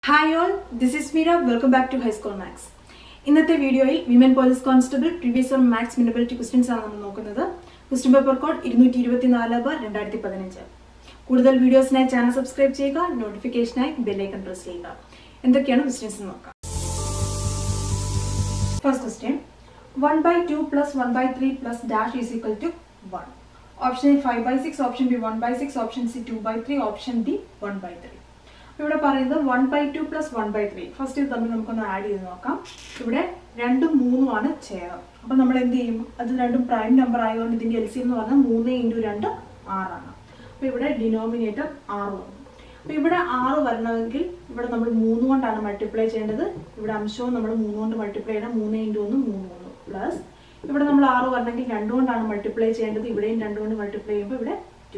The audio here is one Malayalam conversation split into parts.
Hi all this is Meera welcome back to high school maths ഇന്നത്തെ വീഡിയോയിൽ women police constable previous year maths മിനബിലിറ്റി ക്വസ്റ്റ്യൻസ് ആണ് നമ്മൾ നോക്കുന്നത് ക്വസ്റ്റ്യൻ പേപ്പർ കോഡ് ഇരുന്നൂറ്റി ഇരുപത്തിനാല് ബാർ രണ്ടായിരത്തി പതിനഞ്ച് കൂടുതൽ വീഡിയോസിനായി ചാനൽ സബ്സ്ക്രൈബ് ചെയ്യുക നോട്ടിഫിക്കേഷനായി ബെല്ലൈക്കൺ പ്രസ് ചെയ്യുക എന്തൊക്കെയാണ് ക്വസ്റ്റ്യൻസ് എന്ന് നോക്കാം first question one by two plus one by three plus dash is equal to one option A five by six option B one by six option C two by three option D one by three ഇവിടെ പറയുന്നത് one by two plus one by three first ഇത് തമ്മിൽ നമുക്കൊന്ന് ആഡ് ചെയ്ത് നോക്കാം ഇവിടെ രണ്ടും മൂന്നും ആണ് ഛേദം അപ്പൊ നമ്മൾ എന്ത് ചെയ്യും അത് രണ്ടും പ്രൈം നമ്പർ ആയതുകൊണ്ട് ഇതിന്റെ എൽ സി എന്ന് പറഞ്ഞാൽ മൂന്ന് ഇൻറ്റു രണ്ട് ആറാണ് അപ്പൊ ഇവിടെ ഡിനോമിനേറ്റർ ആറ് വന്നു അപ്പൊ ഇവിടെ ആറ് വരണമെങ്കിൽ ഇവിടെ നമ്മൾ മൂന്ന് കൊണ്ടാണ് മൾട്ടിപ്ലൈ ചെയ്യേണ്ടത് ഇവിടെ അംശവും നമ്മൾ മൂന്ന് കൊണ്ട് മൾട്ടിപ്ലൈ ചെയ്യണം മൂന്ന് ഇൻറ്റു ഒന്ന് മൂന്ന് മൂന്ന് പ്ലസ് ഇവിടെ നമ്മൾ ആറ് വരണമെങ്കിൽ രണ്ട് കൊണ്ടാണ് മൾട്ടിപ്ലൈ ചെയ്യേണ്ടത് ഇവിടെയും രണ്ട് കൊണ്ട് മൾട്ടിപ്ലൈ ചെയ്യുമ്പോൾ ഇവിടെ two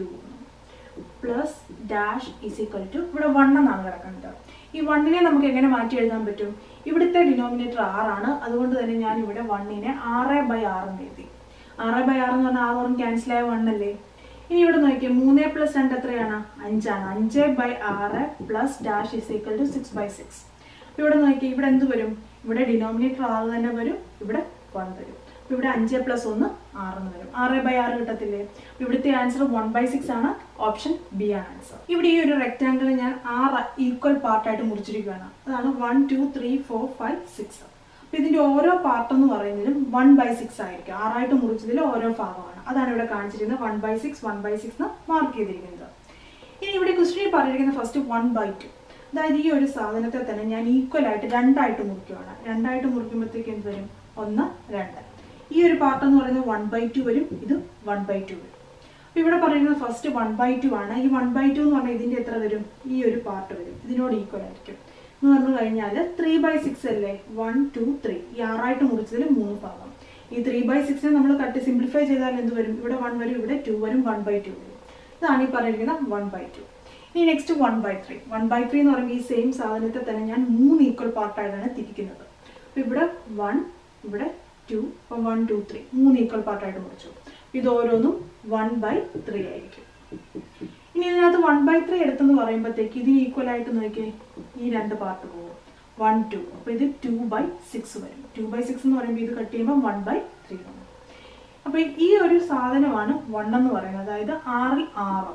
plus dash is equal to ഇവിടെ വൺ എന്നാണ് കിടക്കുന്നത് ഈ വണ്ണിനെ നമുക്ക് എങ്ങനെ മാറ്റി എഴുതാൻ പറ്റും ഇവിടുത്തെ ഡിനോമിനേറ്റർ ആറാണ് അതുകൊണ്ട് തന്നെ ഞാൻ ഇവിടെ വണ്ണിനെ ആറ് ബൈ ആറ് എന്ന് എഴുതി ആറ് ബൈ ആറ് എന്ന് പറഞ്ഞാൽ ആറ് പറഞ്ഞ് ക്യാൻസൽ ആയ വൺ അല്ലേ ഇനി ഇവിടെ നോക്കിയാൽ മൂന്ന് പ്ലസ് രണ്ട് എത്രയാണ് അഞ്ചാണ് അഞ്ച് ബൈ ആറ് plus dash is equal to six by six ഇവിടെ നോക്കിയാൽ ഇവിടെ എന്ത് വരും ഇവിടെ ഡിനോമിനേറ്റർ ആറ് തന്നെ വരും ഇവിടെ വൺ വരും അപ്പൊ ഇവിടെ അഞ്ച് പ്ലസ് ഒന്ന് ആറെന്ന് വരും ആറ് ബൈ ആറ് കിട്ടത്തില്ലേ അപ്പൊ ഇവിടുത്തെ ആൻസർ വൺ ബൈ സിക്സ് ആണ് ഓപ്ഷൻ ബി ആണ് ആൻസർ ഇവിടെ ഈ ഒരു റെക്ടാങ്കിൾ ഞാൻ ആറ് ഈക്വൽ പാർട്ടായിട്ട് മുറിച്ചിരിക്കുകയാണ് അതാണ് one two three four five six അപ്പൊ ഇതിന്റെ ഓരോ പാർട്ട് എന്ന് പറയുന്നതിലും വൺ ബൈ സിക്സ് ആയിരിക്കും ആറായിട്ട് മുറിച്ചതിൽ ഓരോ ഭാഗമാണ് അതാണ് ഇവിടെ കാണിച്ചിരിക്കുന്നത് one by six one by six എന്ന് മാർക്ക് ചെയ്തിരിക്കുന്നത് ഇനി ഇവിടെ ക്വസ്റ്റിനിൽ പറഞ്ഞിരിക്കുന്നത് ഫസ്റ്റ് വൺ ബൈ ടു അതായത് ഈ ഒരു സാധനത്തെ തന്നെ ഞാൻ ഈക്വൽ ആയിട്ട് രണ്ടായിട്ട് മുറിക്കുകയാണ് രണ്ടായിട്ട് മുറിക്കുമ്പോഴത്തേക്ക് എന്ത് വരും ഒന്ന് രണ്ട് ഈ ഒരു പാർട്ട് എന്ന് പറയുന്നത് വൺ ബൈ ടു വരും ഇത് വൺ ബൈ ടു വരും അപ്പൊ ഇവിടെ പറയുന്നത് ഫസ്റ്റ് വൺ ബൈ ടു ആണ് ഈ വൺ ബൈ ടു എന്ന് പറഞ്ഞാൽ ഇതിന്റെ എത്ര വരും ഈ ഒരു പാർട്ട് വരും ഇതിനോട് ഈക്വൽ ആയിരിക്കും എന്ന് പറഞ്ഞു കഴിഞ്ഞാൽ ത്രീ ബൈ സിക്സ് അല്ലേ വൺ ടു ത്രീ ഈ ആറായിട്ട് മുറിച്ചതിൽ മൂന്ന് ഭാഗം ഈ ത്രീ ബൈ സിക്സിനെ നമ്മൾ കട്ട് സിംപ്ലിഫൈ ചെയ്താൽ എന്ത് വരും ഇവിടെ വൺ വരും ഇവിടെ ടു വരും വൺ ബൈ ടു വരും ഇതാണ് ഈ പറഞ്ഞിരിക്കുന്ന വൺ ബൈ ടു ഇനി next one by three one by three എന്ന് പറയുമ്പോൾ ഈ സെയിം സാധനത്തെ തന്നെ ഞാൻ മൂന്ന് ഈക്വൽ പാർട്ടായിട്ടാണ് തിരിക്കുന്നത് അപ്പൊ ഇവിടെ വൺ ഇവിടെ ടു അപ്പം വൺ ടു ത്രീ മൂന്ന് ഈക്വൽ പാർട്ടായിട്ട് മുറിച്ചു ഇത് ഓരോന്നും വൺ ബൈ ത്രീ ആയിരിക്കും ഇനി ഇതിനകത്ത് വൺ ബൈ ത്രീ എടുത്തെന്ന് പറയുമ്പോഴത്തേക്ക് ഇതിന് ഈക്വൽ ആയിട്ട് നോക്കിയേ ഈ രണ്ട് പാർട്ട് പോകും വൺ ടു അപ്പൊ ഇത് ടു ബൈ സിക്സ് വരും ടു ബൈ സിക്സ് എന്ന് പറയുമ്പോൾ ഇത് കട്ട് ചെയ്യുമ്പോൾ വൺ ബൈ ത്രീ വന്നു അപ്പൊ ഈ ഒരു സാധനമാണ് വൺ എന്ന് പറയുന്നത് അതായത് ആറിൽ ആറ്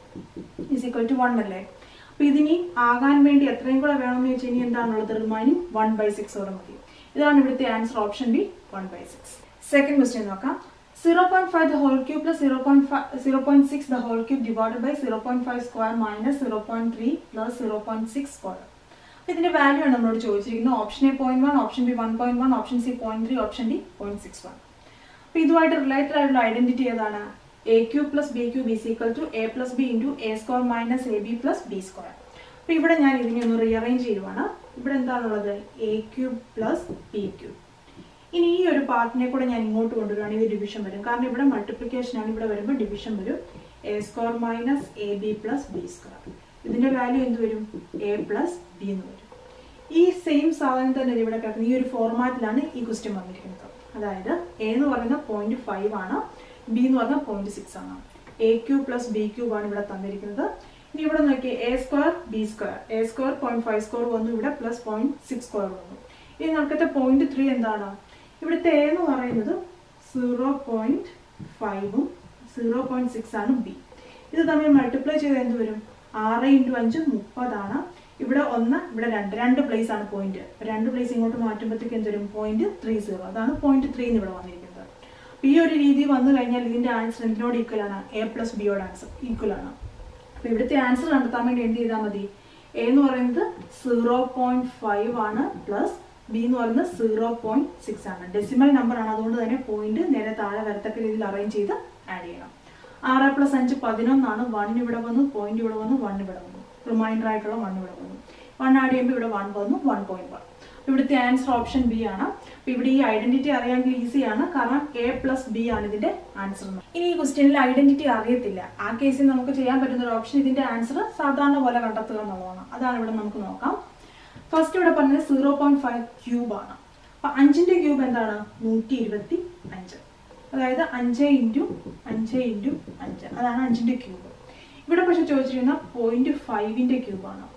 ഇസ് ഈക്വൽ ടു വൺ അല്ലേ അപ്പൊ ഇതിനി ആകാൻ വേണ്ടി എത്രയും കൂടെ വേണമെന്ന് വെച്ച് ഇനി എന്താണുള്ളത് റിമൈനിങ് വൺ ബൈ സിക്സ് കൂടെ മതി ഇതാണ് ഇവിടുത്തെ answer option B one by six second question നോക്കാം zero point five the whole cube plus zero point five zero point six the whole cube divide by zero point five square minus zero point three plus zero point six square ഇതിന്റെ വാല്യൂ ആണ് നമ്മളോട് ചോദിച്ചിരിക്കുന്നത് option A point one option B one point one option C point three option D point six one അപ്പൊ ഇതുമായിട്ട് റിലേറ്റഡ് ആയിട്ടുള്ള ഐഡന്റിറ്റി ഏതാണ് A cube plus B cube is equal to A plus B into A square minus A B plus B square അപ്പൊ ഇവിടെ ഞാൻ ഇതിനെ ഒന്ന് റീഅറേഞ്ച് ചെയ്യുവാണ് ഇവിടെ എന്താണുള്ളത് A cube plus B cube ഇനി ഈ ഒരു പാർട്ടിനെ കൂടെ ഞാൻ ഇങ്ങോട്ട് കൊണ്ടുവരികയാണ് ഇത് ഡിവിഷൻ വരും കാരണം ഇവിടെ മൾട്ടിപ്ലിക്കേഷൻ ആണ് ഇവിടെ വരുമ്പോൾ ഡിവിഷൻ വരും A square minus A B plus B square ഇതിന്റെ വാല്യൂ എന്ത് വരും എ പ്ലസ് ബി എന്ന് വരും ഈ സെയിം സാധനം തന്നെ ഇവിടെ കിടക്കുന്ന ഈ ഒരു ഫോർമാറ്റിലാണ് ഈ ക്വസ്റ്റ്യൻ വന്നിരിക്കുന്നത് അതായത് എ എന്ന് പറയുന്നത് പോയിന്റ് ഫൈവ് ആണ് ബി എന്ന് പറഞ്ഞാൽ പോയിന്റ് സിക്സ് ആണ് A cube plus B cube ആണ് ഇവിടെ തന്നിരിക്കുന്നത് ഇനി ഇവിടെ നോക്കിയേ A square B square A square point five square വന്നു ഇവിടെ പ്ലസ് പോയിന്റ് സിക്സ് സ്ക്വയർ വന്നു ഇനി നമുക്കത്തെ പോയിന്റ് ത്രീ എന്താണ് ഇവിടുത്തെ എ എന്ന് പറയുന്നത് സീറോ പോയിന്റ് ഫൈവും സീറോ പോയിന്റ് സിക്സ് ആണ് ബി ഇത് തമ്മിൽ മൾട്ടിപ്ലൈ ചെയ്ത് എന്ത് വരും ആറ് ഇൻറ്റു അഞ്ച് മുപ്പതാണ് ഇവിടെ ഒന്ന് ഇവിടെ രണ്ട് രണ്ട് പ്ലേസ് ആണ് പോയിന്റ് രണ്ട് പ്ലേസ് ഇങ്ങോട്ട് മാറ്റുമ്പോഴത്തേക്ക് എന്ത് വരും പോയിന്റ് ത്രീ സീറോ അതാണ് പോയിന്റ് ത്രീ എന്ന് ഇവിടെ വന്നിരിക്കുന്നത് അപ്പൊ ഈ ഒരു രീതി വന്നു കഴിഞ്ഞാൽ ഇതിന്റെ ആൻസർ എന്തിനോട് ഈക്വൽ ആണ് എ പ്ലസ് ബിയോട് ആൻസർ ഈക്വൽ ആണ് അപ്പൊ ഇവിടുത്തെ ആൻസർ കണ്ടെത്താൻ വേണ്ടി എന്ത് ചെയ്താൽ മതി എ എന്ന് പറയുന്നത് സീറോ പോയിന്റ് ഫൈവ് ആണ് പ്ലസ് ബി എന്ന് പറയുന്നത് സീറോ പോയിന്റ് സിക്സ് ആണ് ഡെസിമൽ നമ്പർ ആണ് അതുകൊണ്ട് തന്നെ പോയിന്റ് നേരെ താഴെ വരത്തക്ക രീതിയിൽ അറേഞ്ച് ചെയ്ത് ആഡ് ചെയ്യണം ആറ് പ്ലസ് അഞ്ച് പതിനൊന്നാണ് വൺ ഇവിടെ വന്നു പോയിന്റ് ഇവിടെ വന്നു വൺ ഇവിടെ വന്നു റിമൈൻഡർ ആയിട്ടുള്ള വൺ ഇവിടെ വന്നു വൺ ആഡ് ചെയ്യുമ്പോൾ ഇവിടെ വൺ വന്നു വൺ പോയിന്റ് വൺ ഇവിടുത്തെ ആൻസർ ഓപ്ഷൻ ബി ആണ് അപ്പൊ ഇവിടെ ഈ ഐഡന്റിറ്റി അറിയാമെങ്കിൽ ഈസിയാണ് കാരണം എ പ്ലസ് ബി ആണ് ഇതിന്റെ ആൻസർ ഇനി ഈ ക്വസ്റ്റ്യനിൽ ഐഡന്റിറ്റി അറിയത്തില്ല ആ കേസിൽ നമുക്ക് ചെയ്യാൻ പറ്റുന്ന ഒരു ഓപ്ഷൻ ഇതിന്റെ ആൻസർ സാധാരണ പോലെ കണ്ടെത്തുക എന്നുള്ളതാണ് അതാണ് ഇവിടെ നമുക്ക് നോക്കാം ഫസ്റ്റ് ഇവിടെ പറഞ്ഞത് സീറോ പോയിന്റ് ഫൈവ് ക്യൂബ് ആണ് അപ്പൊ അഞ്ചിന്റെ ക്യൂബ് എന്താണ് നൂറ്റി ഇരുപത്തി അഞ്ച് അതായത് അഞ്ച് ഇൻറ്റു അഞ്ച് ഇൻറ്റു അഞ്ച് അതാണ് അഞ്ചിന്റെ ക്യൂബ് ഇവിടെ പക്ഷെ ചോദിച്ചിരിക്കുന്ന പോയിന്റ് ഫൈവിന്റെ ക്യൂബാണ്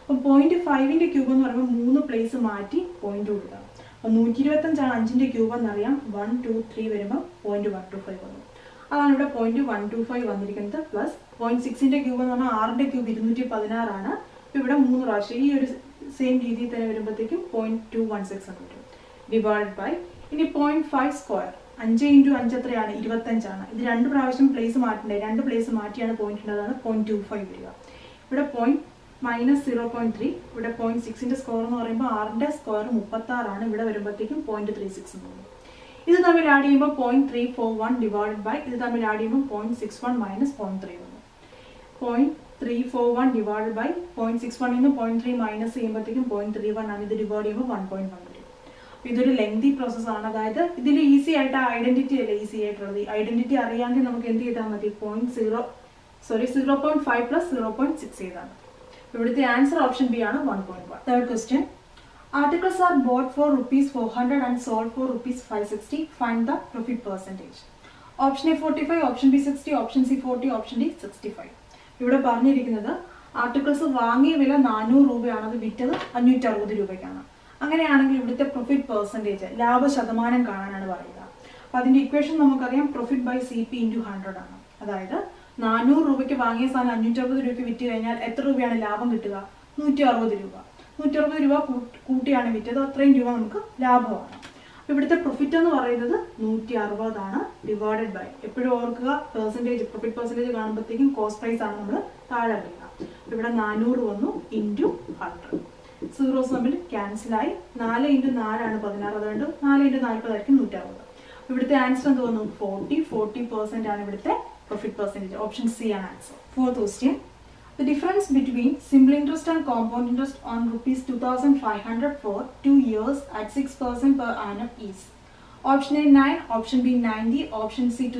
അപ്പം പോയിന്റ് ഫൈവിന്റെ ക്യൂബ് എന്ന് പറയുമ്പോൾ മൂന്ന് പ്ലേസ് മാറ്റി പോയിന്റ് കൊടുക്കുക അപ്പം നൂറ്റി ഇരുപത്തഞ്ചാണ് അഞ്ചിന്റെ ക്യൂബ് എന്നറിയാം വൺ ടു ത്രീ വരുമ്പോൾ പോയിന്റ് വൺ ടു ഫൈവ് വന്നു അതാണ് ഇവിടെ പോയിന്റ് വൺ ടു ഫൈവ് വന്നിരിക്കുന്നത് പ്ലസ് പോയിന്റ് സിക്സിന്റെ ക്യൂബ് എന്ന് പറഞ്ഞാൽ ആറിന്റെ ക്യൂബ് ഇരുന്നൂറ്റി പതിനാറാണ് അപ്പോൾ ഇവിടെ മൂന്ന് പ്രാവശ്യം ഈ ഒരു സെയിം രീതിയിൽ തന്നെ വരുമ്പോഴത്തേക്കും പോയിന്റ് ടു വൺ സിക്സ് എന്ന് വരും ഡിവൈഡ് ബൈ ഇനി പോയിന്റ് ഫൈവ് സ്ക്വയർ അഞ്ച് ഇൻറ്റു അഞ്ച് എത്രയാണ് ഇരുപത്തഞ്ചാണ് ഇത് രണ്ട് പ്രാവശ്യം പ്ലേസ് മാറ്റണ്ടേ രണ്ട് പ്ലേസ് മാറ്റിയാണ് പോയിന്റ് ഉള്ളതാണ് പോയിന്റ് ടു ഫൈവ് വരിക ഇവിടെ point minus zero point three ഇവിടെ പോയിന്റ് സിക്സിന്റെ സ്കോർ എന്ന് പറയുമ്പോൾ ആറിന്റെ സ്ക്വയർ മുപ്പത്തി ആറാണ് ഇവിടെ വരുമ്പോഴത്തേക്കും പോയിന്റ് ത്രീ സിക്സ് എന്ന് പറയും ഇത് തമ്മിൽ ആഡ് ചെയ്യുമ്പോൾ point three four one divide by ഇത് തമ്മിൽ ആഡ് ചെയ്യുമ്പോൾ point six one minus point three വന്നു point three four one divide by point six വണ്ണിൽ നിന്ന് പോയിന്റ് ത്രീ മൈനസ് ചെയ്യുമ്പോഴത്തേക്കും പോയിന്റ് ത്രീ വൺ ആണ് ഇത് ഡിവൈഡ് ചെയ്യുമ്പോൾ വൺ പോയിന്റ് വൺ വരും അപ്പോൾ ഇതൊരു ലെങ്തി പ്രോസസ്സാണ് അതായത് ഇതിൽ ഈസി ആയിട്ട് ഐഡന്റിറ്റി അല്ല ഈസി ആയിട്ടുള്ളത് ഐഡന്റിറ്റി അറിയാമെങ്കിൽ നമുക്ക് എന്ത് ചെയ്താൽ മതി point zero sorry zero point five plus zero point six ചെയ്താണ് ഇവിടുത്തെ ആൻസർ ഓപ്ഷൻ ബി ആണ് one point one third question articles are bought for rupees four hundred and sold for rupees five sixty find the profit percentage option A forty five option B sixty option C forty option D sixty five ഇവിടെ പറഞ്ഞിരിക്കുന്നത് ആർട്ടിക്കിൾസ് വാങ്ങിയ വില നാനൂറ് രൂപയാണ് അത് വിറ്റത് അഞ്ഞൂറ്റി അറുപത് രൂപയ്ക്കാണ് അങ്ങനെയാണെങ്കിൽ ഇവിടുത്തെ പ്രോഫിറ്റ് പെർസെൻറ്റേജ് ലാഭ ശതമാനം കാണാനാണ് പറയുക അപ്പോൾ അതിന്റെ ഇക്വേഷൻ നമുക്കറിയാം profit by C P into hundred ആണ് അതായത് നാനൂറ് രൂപയ്ക്ക് വാങ്ങിയ സാധനം അഞ്ഞൂറ്റി അറുപത് രൂപയ്ക്ക് വിറ്റ് കഴിഞ്ഞാൽ എത്ര രൂപയാണ് ലാഭം കിട്ടുക നൂറ്റി അറുപത് രൂപ നൂറ്റി അറുപത് രൂപ കൂട്ടി- കൂട്ടിയാണ് വിറ്റത് അത്രയും രൂപ നമുക്ക് ലാഭമാണ് അപ്പോൾ ഇവിടുത്തെ പ്രോഫിറ്റ് എന്ന് പറയുന്നത് നൂറ്റി അറുപതാണ് ഡിവൈഡഡ് ബൈ എപ്പോഴും ഓർക്കുക പെർസെൻറ്റേജ് പ്രോഫിറ്റ് പെർസെൻറ്റേജ് കാണുമ്പോഴത്തേക്കും കോസ്റ്റ് പ്രൈസ് ആണ് നമ്മൾ താഴെ അറിയുക അപ്പോൾ ഇവിടെ നാനൂറ് വന്നു ഇൻറ്റു ഹൺഡ്രഡ് സീറോസ് തമ്മിൽ ക്യാൻസലായി നാല് ഇൻറ്റു നാലാണ് പതിനാറ് അതുകൊണ്ട് നാല് ഇൻറ്റു നാൽപ്പതായിരിക്കും നൂറ്റി അറുപത് ഇവിടുത്തെ ആൻസർ എന്ത് വന്നു ഫോർട്ടി ഫോർട്ടി പെർസെന്റ് ആണ് ഇവിടുത്തെ പ്രോഫിറ്റ് പെർസെൻറ്റേജ് ഓപ്ഷൻ സി ആണ് answer fourth question The difference between simple interest and compound interest on rupees 2500 for 2 years at 6% per annum is option A 9, option B 90, option C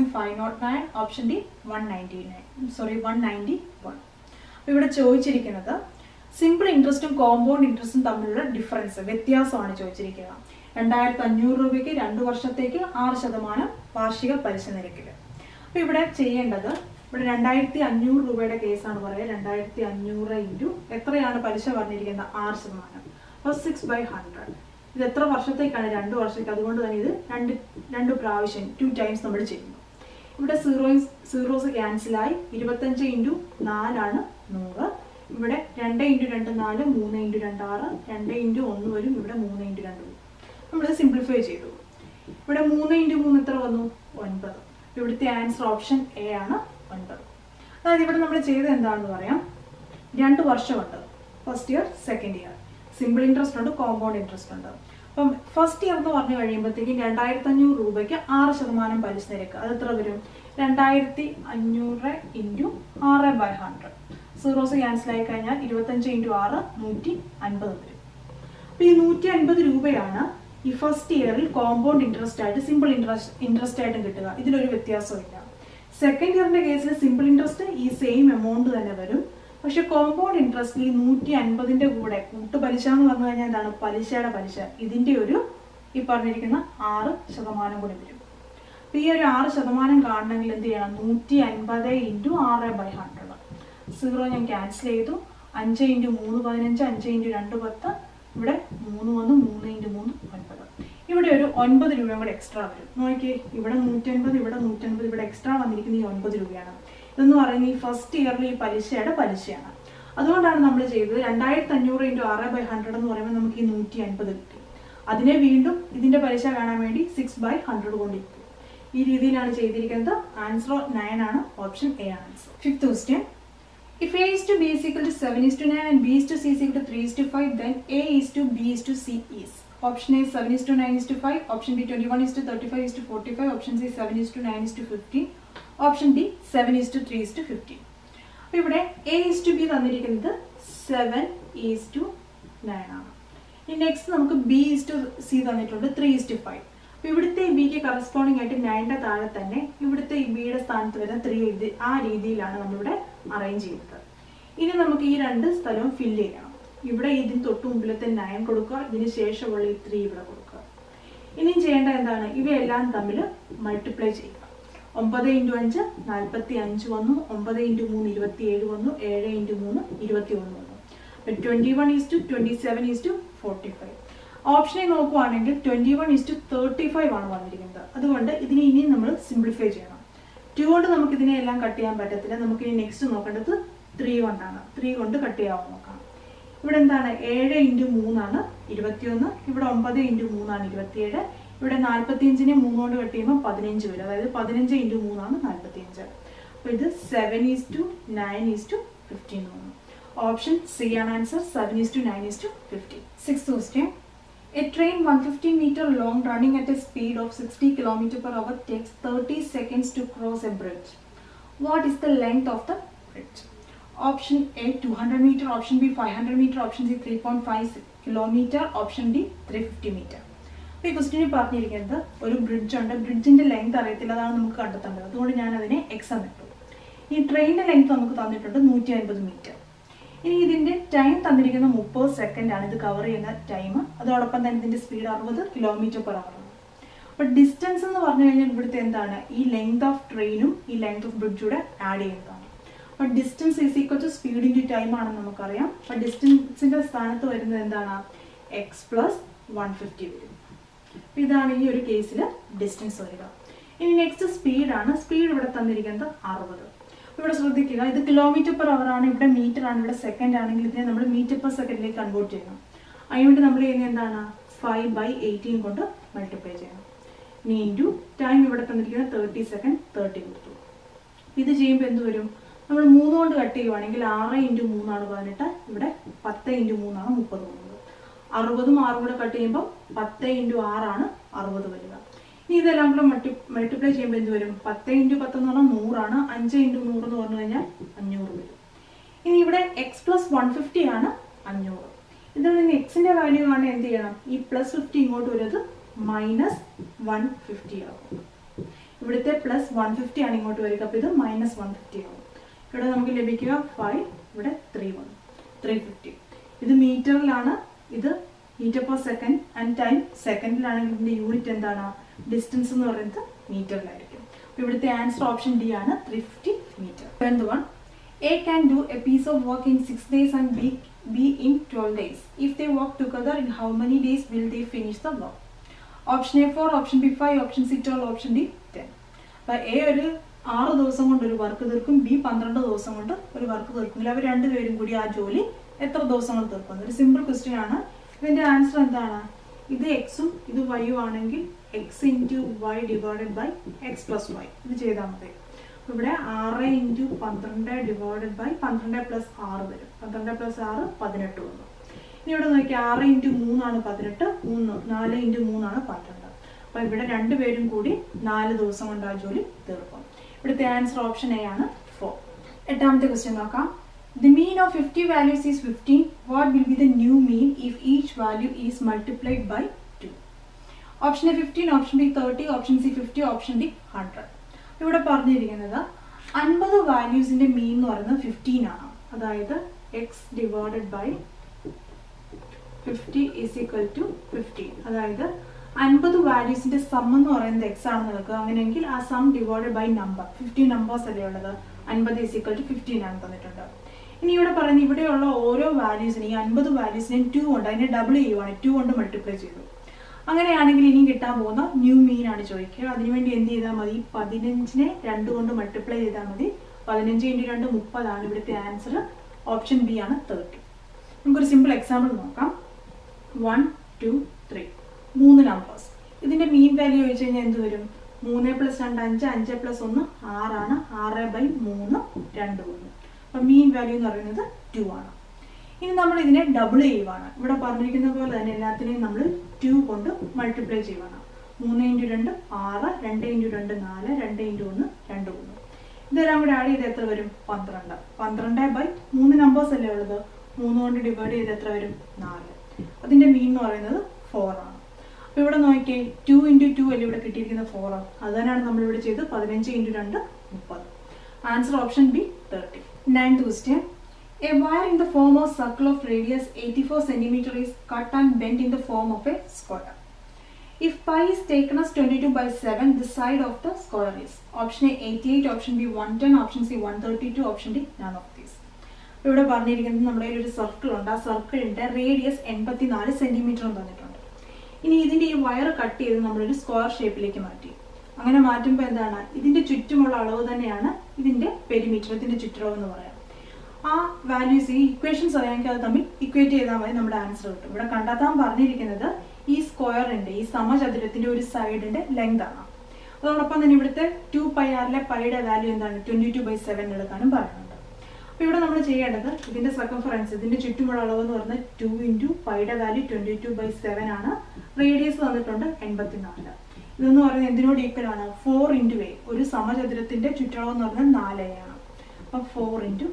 2509, option D 199. Sorry 191. അപ്പോൾ ഇവിടെ ചോദിച്ചിരിക്കുന്നത് സിമ്പിൾ ഇൻട്രസ്റ്റും കോമ്പൗണ്ട് ഇൻട്രസ്റ്റും തമ്മിലുള്ള ഡിഫറൻസ് വ്യത്യാസമാണ് ചോദിച്ചിരിക്കുക രണ്ടായിരത്തി അഞ്ഞൂറ് രൂപയ്ക്ക് രണ്ട് വർഷത്തേക്ക് ആറ് ശതമാനം വാർഷിക പലിശ നിരക്കിൽ അപ്പോൾ ഇവിടെ ചെയ്യേണ്ടത് ഇവിടെ രണ്ടായിരത്തി അഞ്ഞൂറ് രൂപയുടെ കേസാണ് പറയുക രണ്ടായിരത്തി അഞ്ഞൂറ് ഇൻറ്റു എത്രയാണ് പലിശ പറഞ്ഞിരിക്കുന്നത് ആറ് ശതമാനം അപ്പോൾ സിക്സ് ബൈ ഹൺഡ്രഡ് ഇത് എത്ര വർഷത്തേക്കാണ് രണ്ട് വർഷത്തേക്ക് അതുകൊണ്ട് തന്നെ ഇത് രണ്ട് രണ്ട് പ്രാവശ്യം ടു ടൈംസ് നമ്മൾ ചെയ്യുന്നു ഇവിടെ സീറോസ് സീറോസ് ക്യാൻസലായി ഇരുപത്തഞ്ച് ഇൻറ്റു നാലാണ് നൂറ് ഇവിടെ രണ്ട് ഇൻറ്റു രണ്ട് നാല് മൂന്ന് ഇൻറ്റു രണ്ട് ആറ് രണ്ട് ഇൻറ്റു ഒന്ന് വരും ഇവിടെ മൂന്ന് ഇൻറ്റു രണ്ട് വരും നമ്മളിത് സിംപ്ലിഫൈ ചെയ്തു ഇവിടെ മൂന്ന് ഇൻറ്റു മൂന്ന് എത്ര വന്നു ഒൻപത് ഇവിടുത്തെ ആൻസർ ഓപ്ഷൻ എ ആണ് ഒൻപത് അതായത് ഇവിടെ നമ്മൾ ചെയ്തത് എന്താണെന്ന് പറയാം രണ്ട് വർഷമുണ്ട് first year second year simple interest ഉണ്ട് കോമ്പൗണ്ട് ഇൻട്രസ്റ്റ് ഉണ്ട് അപ്പം ഫസ്റ്റ് ഇയർ എന്ന് പറഞ്ഞു കഴിയുമ്പോഴത്തേക്കും രണ്ടായിരത്തി അഞ്ഞൂറ് രൂപയ്ക്ക് ആറ് ശതമാനം പലിശ നിരക്ക് അത് എത്ര വരും രണ്ടായിരത്തി അഞ്ഞൂറ് ഇൻറ്റു ആറ് ബൈ ഹൺഡ്രഡ് സീറോസ് ക്യാൻസൽ ആയി കഴിഞ്ഞാൽ ഇരുപത്തഞ്ച് ഇൻറ്റു ആറ് നൂറ്റി അൻപത് വരും അപ്പോൾ ഈ നൂറ്റി അൻപത് രൂപയാണ് ഈ ഫസ്റ്റ് ഇയറിൽ കോമ്പൗണ്ട് ഇൻട്രസ്റ്റ് ആയിട്ട് സിമ്പിൾ ഇൻട്രസ്റ്റ് ഇൻട്രസ്റ്റ് ആയിട്ടും കിട്ടുക ഇതിലൊരു വ്യത്യാസമില്ല സെക്കൻഡ് ഇയറിന്റെ കേസിൽ സിമ്പിൾ ഇൻട്രസ്റ്റ് ഈ സെയിം എമൗണ്ട് തന്നെ വരും പക്ഷെ കോമ്പൗണ്ട് ഇൻട്രസ്റ്റിൽ നൂറ്റി അൻപതിന്റെ കൂടെ കൂട്ടുപലിശ എന്ന് പറഞ്ഞു കഴിഞ്ഞാൽ എന്താണ് പലിശയുടെ പലിശ ഇതിന്റെ ഒരു ഈ പറഞ്ഞിരിക്കുന്ന ആറ് ശതമാനം കൂടി വരും അപ്പൊ ഈ ഒരു ആറ് ശതമാനം കാണണമെങ്കിൽ എന്ത് ചെയ്യണം നൂറ്റി അൻപത് ഇൻറ്റു ആറ് ബൈ ഹൺഡ്രഡ് സീറോ ഞാൻ ക്യാൻസൽ ചെയ്തു അഞ്ച് ഇൻറ്റു മൂന്ന് പതിനഞ്ച് അഞ്ച് ഇൻറ്റു രണ്ട് പത്ത് ഇവിടെ മൂന്ന് വന്നു മൂന്ന് ഇൻറ്റു മൂന്ന് ഒൻപത് ഇവിടെ ഒരു ഒൻപത് രൂപയും കൂടെ എക്സ്ട്രാ വരും നോക്കിയേ ഇവിടെ നൂറ്റൻപത് ഇവിടെ നൂറ്റൻപത് ഇവിടെ എക്സ്ട്രാ വന്നിരിക്കുന്ന ഈ ഒൻപത് രൂപയാണ് ഇതെന്ന് പറയുന്നത് ഈ ഫസ്റ്റ് ഇയറിൽ ഈ പലിശയുടെ പലിശയാണ് അതുകൊണ്ടാണ് നമ്മൾ ചെയ്തത് രണ്ടായിരത്തി അഞ്ഞൂറ് ഇൻറ്റു ആറ് ബൈ ഹൺഡ്രഡ് എന്ന് പറയുമ്പോൾ നമുക്ക് ഈ നൂറ്റി അൻപത് കിട്ടി അതിനെ വീണ്ടും ഇതിന്റെ പലിശ കാണാൻ വേണ്ടി സിക്സ് ബൈ ഹൺഡ്രഡ് കൊണ്ട് ഇട്ടു ഈ രീതിയിലാണ് ചെയ്തിരിക്കുന്നത് ആൻസർ നയൻ ആണ് ഓപ്ഷൻ എ ആണ് answer fifth question If A is to B is equal to 7 is to 9 and B is to C is equal to 3 is to 5, then A is to B is to C is. Option A 7 is to 9 is to 5, option B 21 is to 35 is to 45, option C 7 is to 9 is to 15, option D 7 is to 3 is to 15. അപ്പോൾ ഇവിടെ എ ഈസ് ടു ബി തന്നിരിക്കുന്നത് സെവൻ ഈസ് ടു നയൻ ആണ് ഇനി നെക്സ്റ്റ് നമുക്ക് ബി ഈസ് ടു സി തന്നിട്ടുണ്ട് ത്രീ ഈസ് ടു ഫൈവ് അപ്പോൾ ഇവിടുത്തെ ബിക്ക് കറസ്പോണ്ടിങ് ആയിട്ട് നയൻ്റെ താഴെ തന്നെ ഇവിടുത്തെ ഈ ബിയുടെ സ്ഥാനത്ത് വരുന്ന ത്രീ എഴുതി ആ രീതിയിലാണ് നമ്മളിവിടെ അറേഞ്ച് ചെയ്തത് ഇനി നമുക്ക് ഈ രണ്ട് സ്ഥലവും ഫില്ല് ചെയ്യണം ഇവിടെ ഇതിന് തൊട്ട് മുമ്പിലത്തെ നയൻ കൊടുക്കുക ഇതിന് ശേഷമുള്ള ഈ ത്രീ ഇവിടെ കൊടുക്കുക ഇനിയും ചെയ്യേണ്ട എന്താണ് ഇവയെല്ലാം തമ്മിൽ മൾട്ടിപ്ലൈ ചെയ്യുക ഒമ്പത് ഇൻറ്റു അഞ്ച് നാൽപ്പത്തി അഞ്ച് വന്നു ഒമ്പത് ഇൻറ്റു മൂന്ന് ഇരുപത്തി ഏഴ് വന്നു ഏഴ് ഇൻറ്റു മൂന്ന് ഇരുപത്തി ഒന്ന് വന്നു twenty one is to twenty seven is to forty five ഓപ്ഷനെ നോക്കുവാണെങ്കിൽ twenty one is to thirty five ആണ് വന്നിരിക്കുന്നത് അതുകൊണ്ട് ഇതിനെ ഇനി നമ്മൾ സിംപ്ലിഫൈ ചെയ്യണം ടു കൊണ്ട് നമുക്ക് ഇതിനെ എല്ലാം കട്ട് ചെയ്യാൻ പറ്റത്തില്ല നമുക്ക് ഇനി നെക്സ്റ്റ് നോക്കേണ്ടത് ത്രീ കൊണ്ടാണ് ത്രീ കൊണ്ട് കട്ട് ചെയ്യാൻ നോക്കാം ഇവിടെ എന്താണ് ഏഴ് ഇൻറ്റു മൂന്നാണ് ഇരുപത്തിയൊന്ന് ഇവിടെ ഒമ്പത് ഇൻറ്റു മൂന്നാണ് ഇരുപത്തിയേഴ് ഇവിടെ നാൽപ്പത്തിയഞ്ചിനെ മൂന്ന് കൊണ്ട് കട്ട് ചെയ്യുമ്പോൾ പതിനഞ്ച് വരും അതായത് പതിനഞ്ച് ഇൻറ്റു മൂന്നാണ് നാൽപ്പത്തിയഞ്ച് അപ്പോൾ ഇത് seven is to nine is to fifteen തോന്നുന്നു ഓപ്ഷൻ സി ആണ് answer seven is to nine is to fifteen six question A train 150 meter long running at a speed of 60 km per hour takes 30 seconds to cross a bridge. What is the length of the bridge? Option A 200 meter, option B 500 meter, option C 3.5 kilometer, option D 350 meter. അപ്പോൾ ഈ ക്വസ്റ്റിനിൽ പറഞ്ഞിരിക്കുന്നത് ഒരു ബ്രിഡ്ജ് ഉണ്ട് ബ്രിഡ്ജിന്റെ ലെങ്ത് അറിയത്തില്ല അതാണ് നമുക്ക് കണ്ടെത്തേണ്ടത് അതുകൊണ്ട് ഞാൻ അതിനെ എക്സ് എന്നിട്ടു ഈ ട്രെയിനിന്റെ ലെങ്ത് നമുക്ക് തന്നിട്ടുണ്ട് നൂറ്റി അൻപത് മീറ്റർ ഇനി ഇതിന്റെ ടൈം തന്നിരിക്കുന്ന മുപ്പത് സെക്കൻഡ് ആണ് ഇത് കവർ ചെയ്യുന്ന ടൈം അതോടൊപ്പം തന്നെ ഇതിന്റെ സ്പീഡ് അറുപത് കിലോമീറ്റർ പെർ അവർ ആണ് അപ്പൊ ഡിസ്റ്റൻസ് എന്ന് പറഞ്ഞു കഴിഞ്ഞാൽ ഇവിടുത്തെ എന്താണ് ഈ ലെങ്ത് ഓഫ് ട്രെയിനും ഈ ലെങ്ത് ഓഫ് ബ്രിഡ്ജൂടെ ആഡ് ചെയ്യുന്നതാണ് അപ്പൊ ഡിസ്റ്റൻസ് ഈസ് ഈക്വൽ ടു സ്പീഡിന്റെ ടൈം ആണെന്ന് നമുക്കറിയാം അപ്പൊ ഡിസ്റ്റൻസിന്റെ സ്ഥാനത്ത് വരുന്നത് എന്താണ് എക്സ് പ്ലസ് വൺ ഫിഫ്റ്റി വരും അപ്പൊ ഇതാണ് ഈ ഒരു കേസിൽ ഡിസ്റ്റൻസ് വരിക ഇനി നെക്സ്റ്റ് സ്പീഡാണ് സ്പീഡ് ഇവിടെ തന്നിരിക്കുന്നത് അറുപത് ഇവിടെ ശ്രദ്ധിക്കുക ഇത് കിലോമീറ്റർ പെർ അവർ ആണ് ഇവിടെ മീറ്റർ ആണ് ഇവിടെ സെക്കൻഡ് ആണെങ്കിൽ ഇതിനെ നമ്മൾ മീറ്റർ പെർ സെക്കൻഡിലേക്ക് കൺവേർട്ട് ചെയ്യണം അതിനുവേണ്ടി നമ്മൾ ചെയ്യുന്നത് എന്താണ് ഫൈവ് ബൈ എയ്റ്റീൻ കൊണ്ട് മൾട്ടിപ്ലൈ ചെയ്യണം ഇനി ഇൻറ്റു ടൈം ഇവിടെ തന്നിരിക്കുന്നത് തേർട്ടി സെക്കൻഡ് തേർട്ടി കൊടുത്തു ഇത് ചെയ്യുമ്പോൾ എന്ത് വരും നമ്മൾ മൂന്ന് കൊണ്ട് കട്ട് ചെയ്യുവാണെങ്കിൽ ആറ് ഇൻറ്റു മൂന്നാണ് പതിനെട്ട് ഇവിടെ പത്ത് ഇൻറ്റു മൂന്നാണ് മുപ്പത് വന്നത് അറുപതും ആറും കൂടെ കട്ട് ചെയ്യുമ്പോൾ പത്ത് ഇൻറ്റു ആറാണ് അറുപത് വരിക ഇനി ഇതെല്ലാം കൂടെ മൾട്ടി മൾട്ടിപ്ലൈ ചെയ്യുമ്പോൾ എന്ത് വരും പത്ത് ഇൻറ്റു പത്ത് എന്ന് പറഞ്ഞാൽ നൂറാണ് അഞ്ച് ഇൻറ്റു നൂറ് എന്ന് പറഞ്ഞു കഴിഞ്ഞാൽ അഞ്ഞൂറ് വരും ഇനി ഇവിടെ എക്സ് പ്ലസ് വൺ ഫിഫ്റ്റി ആണ് അഞ്ഞൂറ് ഇതിൽ നിന്ന് എക്സിന്റെ വാല്യൂ ആണ് എന്ത് ചെയ്യണം ഈ പ്ലസ് ഫിഫ്റ്റി ഇങ്ങോട്ട് വരുന്നത് മൈനസ് വൺ ഫിഫ്റ്റി ആകും ഇവിടുത്തെ പ്ലസ് വൺ ഫിഫ്റ്റി ആണ് ഇങ്ങോട്ട് വരിക അപ്പോൾ ഇത് മൈനസ് വൺ ഫിഫ്റ്റി ആകും ഇവിടെ നമുക്ക് ലഭിക്കുക ഫൈവ് ഇവിടെ ത്രീ വൺ ത്രീ ഫിഫ്റ്റി ഇത് മീറ്ററിലാണ് ഇത് metre per second and time സെക്കൻഡിലാണെങ്കിൽ ഇതിന്റെ യൂണിറ്റ് എന്താണ് ഡിസ്റ്റൻസ് എന്ന് പറയുന്നത് മീറ്ററിലായിരിക്കും അപ്പോൾ ഇവിടുത്തെ ആൻസർ ഓപ്ഷൻ ഡി ആണ് three fifty metre twentieth one A can do a piece of work in six days and B B in twelve days if they work together in how many days will they finish the work option A four option B five option C twelve option D ten അപ്പോൾ എ ഒരു ആറ് ദിവസം കൊണ്ട് ഒരു വർക്ക് തീർക്കും ബി പന്ത്രണ്ട് ദിവസം കൊണ്ട് ഒരു വർക്ക് തീർക്കും അവർ രണ്ടുപേരും കൂടി ആ ജോലി എത്ര ദിവസം കൊണ്ട് തീർക്കും ഒരു സിമ്പിൾ ക്വസ്റ്റ്യൻ ആണ് ഇതിന്റെ ആൻസർ എന്താണ് ഇത് എക്സും ഇത് വൈയും ആണെങ്കിൽ X into Y divided by X plus Y ഇത് ചെയ്താൽ മതി അപ്പൊ ഇവിടെ ആറ് ഇൻറ്റു പന്ത്രണ്ട് ഡിവൈഡഡ് ബൈ പന്ത്രണ്ട് പ്ലസ് ആറ് വരും പന്ത്രണ്ട് പ്ലസ് ആറ് പതിനെട്ട് വന്നു ഇനി ഇവിടെ നോക്കി ആറ് ഇൻറ്റു മൂന്നാണ് പതിനെട്ട് മൂന്ന് നാല് ഇൻറ്റു മൂന്നാണ് പന്ത്രണ്ട് അപ്പൊ ഇവിടെ രണ്ടുപേരും കൂടി നാല് ദിവസം കൊണ്ട് ആ ജോലി തീർക്കും ഇവിടുത്തെ ആൻസർ ഓപ്ഷൻ എ ആണ് ഫോർ എട്ടാമത്തെ ക്വസ്റ്റ്യൻ നോക്കാം The mean of 50 values is 15. What will be the new mean if each value is multiplied by 2? Option A fifteen option B thirty option C fifty option D hundred ഇവിടെ പറഞ്ഞിരിക്കുന്നത് അൻപത് വാല്യൂസിന്റെ മീൻ എന്ന് പറയുന്നത് ഫിഫ്റ്റീൻ ആണ് അതായത് X divided by fifty is equal to fifteen അതായത് അൻപത് വാല്യൂസിന്റെ സം എന്ന് പറയുന്നത് എക്സ് ആണെന്ന് എടുക്കുക അങ്ങനെയെങ്കിൽ ആ sum divided by number fifteen numbers അല്ലേ ഉള്ളത് അൻപത് ഈസ് ഈക്വൽ ടു ഫിഫ്റ്റീൻ ആണ് തന്നിട്ടുണ്ട് ഇനി ഇവിടെ പറയുന്നത് ഇവിടെയുള്ള ഓരോ വാല്യൂസിനും ഈ അൻപത് വാല്യൂസിനെയും ടു കൊണ്ട് അതിനെ ഡബിൾ ചെയ്യുവാണ് ടു കൊണ്ട് മൾട്ടിപ്ലൈ ചെയ്തു അങ്ങനെയാണെങ്കിൽ ഇനി കിട്ടാൻ പോകുന്ന ന്യൂ മീൻ ആണ് ചോദിക്കുക അതിനുവേണ്ടി എന്ത് ചെയ്താൽ മതി പതിനഞ്ചിനെ രണ്ട് കൊണ്ട് മൾട്ടിപ്ലൈ ചെയ്താൽ മതി പതിനഞ്ച് ഇൻറ്റു രണ്ട് മുപ്പതാണ് ഇവിടുത്തെ ആൻസർ ഓപ്ഷൻ ബി ആണ് തേർട്ടി നമുക്കൊരു സിമ്പിൾ എക്സാമ്പിൾ നോക്കാം വൺ ടു ത്രീ മൂന്ന് നമ്പേഴ്സ് ഇതിന്റെ മീൻ വാല്യൂ ചോദിച്ചു കഴിഞ്ഞാൽ എന്ത് വരും മൂന്ന് പ്ലസ് രണ്ട് അഞ്ച് അഞ്ച് പ്ലസ് ഒന്ന് ആറാണ് ആറ് ബൈ മൂന്ന് രണ്ട് ഒന്ന് അപ്പം മീൻ വാല്യൂ എന്ന് പറയുന്നത് ടു ആണ് ഇനി നമ്മൾ ഇതിനെ ഡബിൾ ചെയ്യുവാണ് ഇവിടെ പറഞ്ഞിരിക്കുന്ന പോലെ തന്നെ എല്ലാത്തിനെയും നമ്മൾ ടു കൊണ്ട് മൾട്ടിപ്ലൈ ചെയ്യുവാണ് മൂന്ന് ഇൻറ്റു രണ്ട് ആറ് രണ്ട് ഇൻറ്റു രണ്ട് നാല് രണ്ട് ഇൻറ്റു ഒന്ന് രണ്ട് ഒന്ന് ഇതെല്ലാം കൂടെ ആഡ് ചെയ്ത് എത്ര വരും പന്ത്രണ്ട് പന്ത്രണ്ട് ബൈ മൂന്ന് നമ്പേഴ്സ് അല്ലേ ഉള്ളത് മൂന്ന് കൊണ്ട് ഡിവൈഡ് ചെയ്ത് എത്ര വരും നാല് അതിന്റെ മീൻ എന്ന് പറയുന്നത് ഫോർ ആണ് അപ്പൊ ഇവിടെ നോക്കിയേ ടു ഇൻറ്റു ടു അല്ലേ ഇവിടെ കിട്ടിയിരിക്കുന്ന ഫോർ ആണ് അത് തന്നെയാണ് നമ്മൾ ഇവിടെ ചെയ്ത് പതിനഞ്ച് ഇൻറ്റു രണ്ട് മുപ്പത് answer option B thirty ninth question a wire in the form of circle of radius eighty four centimetre is cut and bend in the form of a square If pi is taken as 22 by 7, the side of the square is option A 88, option B 110, option C 132, option D none of these. ഇവിടെ പറഞ്ഞിരിക്കുന്നത് നമ്മുടെ കയ്യിൽ ഒരു സർക്കിൾ ഉണ്ട് ആ സർക്കിളിന്റെ റേഡിയസ് എൺപത്തിനാല് സെന്റിമീറ്റർ തന്നിട്ടുണ്ട് ഇനി ഇതിന്റെ ഈ വയർ കട്ട് ചെയ്ത് നമ്മളൊരു സ്ക്വയർ ഷേപ്പിലേക്ക് മാറ്റി അങ്ങനെ മാറ്റുമ്പോൾ എന്താണ് ഇതിന്റെ ചുറ്റുമുള്ള അളവ് തന്നെയാണ് ഇതിന്റെ പെരിമീറ്റർ ഇതിന്റെ ചുറ്റളവ് എന്ന് പറയാം ആ വാല്യൂസ് ഈ ഇക്വേഷൻസ് അറിയാമെങ്കിൽ അത് തമ്മിൽ ഇക്വേറ്റ് ചെയ്താൽ മതി നമ്മുടെ ആൻസർ കിട്ടും ഇവിടെ കണ്ടെത്താൻ പറഞ്ഞിരിക്കുന്നത് ഈ സ്ക്വയറിന്റെ ഈ സമചതുരത്തിന്റെ ഒരു സൈഡിന്റെ ലെങ്ത് ആണ് അതോടൊപ്പം തന്നെ ഇവിടുത്തെ ടു പൈ ആറിലെ പൈയുടെ വാല്യൂ എന്താണ് ട്വന്റി ടു ബൈ സെവൻ എടുക്കാനും പറയുന്നുണ്ട് അപ്പൊ ഇവിടെ നമ്മൾ ചെയ്യേണ്ടത് ഇതിന്റെ സർക്കംഫറൻസ് ഇതിന്റെ ചുറ്റുമുള്ള അളവ് എന്ന് പറഞ്ഞാൽ ടു ഇൻറ്റു പൈയുടെ value twenty two by seven ആണ് റേഡിയസ് തന്നിട്ടുണ്ട് എൺപത്തിനാല് ഇതെന്ന് പറയുന്നത് എന്തിനോട് ഈക്വൽ ആണ് ഫോർ ഇൻറ്റു എ ഒരു സമചതുരത്തിന്റെ ചുറ്റളവ് എന്ന് പറഞ്ഞാൽ നാല് എ ആണ് അപ്പൊ ഫോർ ഇൻറ്റു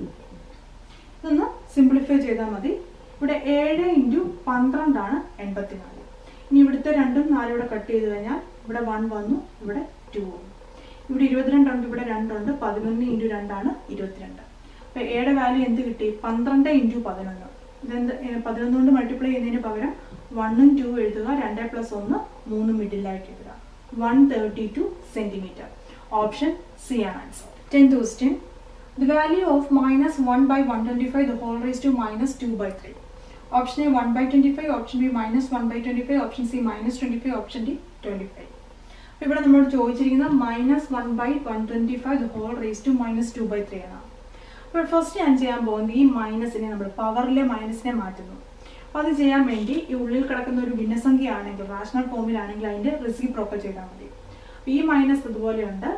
ഇതൊന്ന് സിംപ്ലിഫൈ ചെയ്താൽ മതി ഇവിടെ ഏഴ് ഇൻറ്റു പന്ത്രണ്ടാണ് എൺപത്തിനാല് ഇനി ഇവിടുത്തെ രണ്ടും നാലും ഇവിടെ കട്ട് ചെയ്ത് കഴിഞ്ഞാൽ ഇവിടെ വൺ വന്നു ഇവിടെ ടു വന്നു ഇവിടെ ഇരുപത്തിരണ്ടുണ്ട് ഇവിടെ രണ്ടുണ്ട് പതിനൊന്ന് ഇൻറ്റു രണ്ടാണ് ഇരുപത്തിരണ്ട് അപ്പൊ എയുടെ വാല്യൂ എന്ത് കിട്ടി പന്ത്രണ്ട് ഇൻറ്റു പതിനൊന്ന് ഇതെന്ത് ഏ, പതിനൊന്ന് കൊണ്ട് മൾട്ടിപ്ലൈ ചെയ്യുന്നതിന് പകരം വണ്ണും ടു എഴുതുക രണ്ട് പ്ലസ് ഒന്ന് മൂന്ന് മിഡിലായിട്ട് എഴുതുക one thirty two centimetre option C ആണ് answer tenth question The value of minus 1 by 125 the whole raised to minus 2 by 3. Option A 1 by 25, option B minus 1 by 25, option C minus 25, option D 25. അപ്പോൾ ഇവിടെ നമ്മളോട് ചോദിച്ചിരിക്കുന്നത് minus one by one twenty five whole raise to minus two by three ആണ് അപ്പോൾ ഫസ്റ്റ് ഞാൻ ചെയ്യാൻ പോകുന്നത് ഈ മൈനസിനെ നമ്മൾ പവറിലെ മൈനസിനെ മാറ്റുന്നു അപ്പോൾ അത് ചെയ്യാൻ വേണ്ടി ഈ ഉള്ളിൽ കിടക്കുന്ന ഒരു ഭിന്നസംഖ്യ ആണെങ്കിൽ റാഷണൽ ഫോമിലാണെങ്കിൽ അതിൻ്റെ റെസിപ്രോക്കൽ ചെയ്താൽ മതി അപ്പോൾ ഈ മൈനസ് ഇതുപോലെയുണ്ട്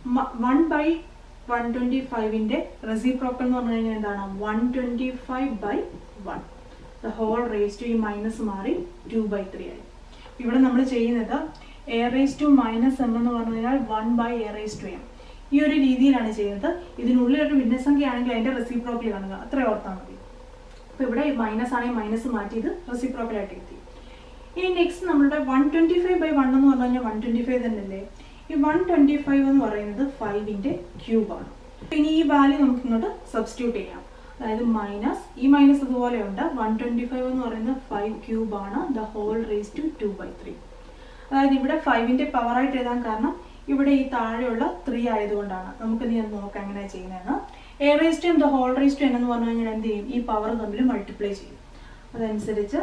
വൺ ബൈ വൺ ട്വൻറ്റി ഫൈവിൻ്റെ റെസിപ്രോക്കൽ എന്ന് പറഞ്ഞു കഴിഞ്ഞാൽ എന്താണ് one twenty five by one the whole raise to ഈ മൈനസ് മാറി ടു ബൈ ത്രീ ആയി ഇവിടെ നമ്മൾ ചെയ്യുന്നത് A raise to minus M എന്ന് പറഞ്ഞു കഴിഞ്ഞാൽ one by A raise to M ഈ ഒരു രീതിയിലാണ് ചെയ്യുന്നത് ഇതിനുള്ളിൽ ഒരു ഭിന്നസംഖ്യ ആണെങ്കിൽ അതിന്റെ റെസിപ്രോക്കൽ കാണുക അത്ര ഓർത്താൽ മതി അപ്പൊ ഇവിടെ മൈനസ് ആണെങ്കിൽ മൈനസ് മാറ്റി ഇത് റെസിപ്രോക്കൽ ആയിട്ട് എത്തി ഇനി നെക്സ്റ്റ് നമ്മുടെ one twenty five by one എന്ന് പറഞ്ഞു കഴിഞ്ഞാൽ വൺ ട്വന്റി ഫൈവ് തന്നെയല്ലേ ഈ വൺ ട്വന്റി ഫൈവ് എന്ന് പറയുന്നത് ഫൈവിന്റെ ക്യൂബ് ആണ് അപ്പൊ ഇനി ഈ വാല്യൂ നമുക്ക് ഇങ്ങോട്ട് സബ്സ്റ്റിറ്റ്യൂട്ട് ചെയ്യാം അതായത് മൈനസ് ഈ മൈനസ് ഇതുപോലെയുണ്ട് വൺ ട്വന്റി ഫൈവ് എന്ന് പറയുന്നത് ഫൈവ് ക്യൂബ് ആണ് the whole raise to two by three അതായത് ഇവിടെ ഫൈവിന്റെ പവർ ആയിട്ട് എഴുതാൻ കാരണം ഇവിടെ ഈ താഴെയുള്ള ത്രീ ആയതുകൊണ്ടാണ് നമുക്ക് ഇനി അത് നോക്കാം എങ്ങനെയാണ് ചെയ്യുന്നതെന്ന് A raise to the whole raise to എന്ന് പറഞ്ഞു കഴിഞ്ഞാൽ എന്ത് ചെയ്യും ഈ പവർ തമ്മിൽ മൾട്ടിപ്ലൈ ചെയ്യും അതനുസരിച്ച്